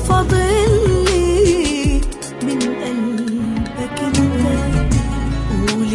فاضل لي من قلبك انت قول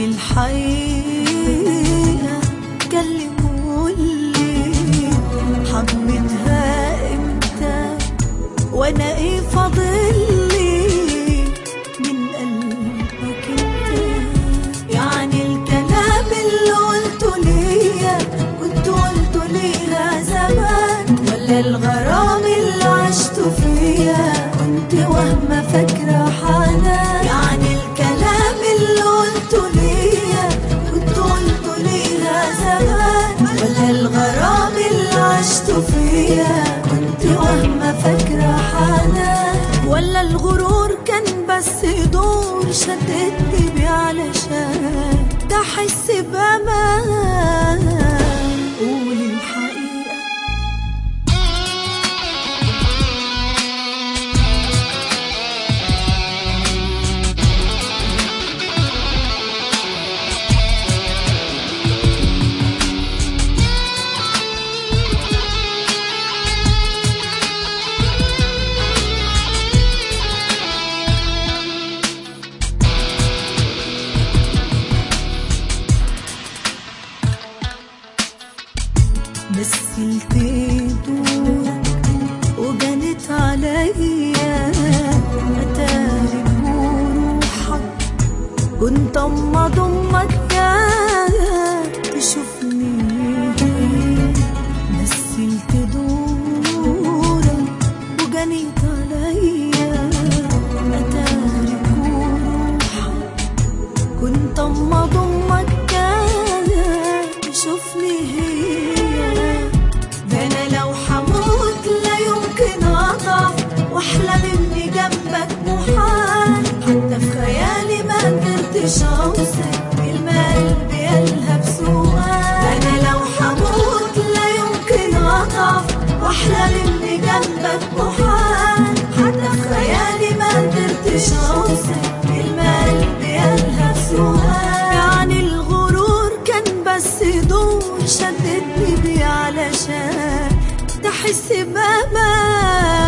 الحقيقة كلم قولي حبيتها امتى وانا ايه فاضل لي من قلبك انت يعني الكلام اللي قلته ليا كنت قلته ليها زمان ولا الغرام اللي عشته فيا كنت وهمة فاكرة حنان يعني الكلام اللي قلته ليا كنت قلته ليها زمان ولا الغرام اللي عشته فيا كنت وهمة فاكرة حنان ولا الغرور كان بس دور شدتني بيه علشان تحس بأمان قول الحقيقة مثلت دورك وجنت عليا اتاري بروحك كنت اما ضمك يا تشوفني مثلت دورك وجنت عليا اتاري بروحك كنت اما ضمك يا تشوفني هي ده انا لو حموت لا يمكن اضعف واحلم اني جنبك محال حتى في خيالي ما قدرتش اوصف كلمة قلبي قالها بسؤال ده انا لو حموت لا يمكن اضعف واحلم اني جنبك محال حتى في خيالي ما قدرتش اوصف كلمة قلبي قالها بسؤال يعني الغرور كان بس دور شدتني بيه علشان تحس بأمان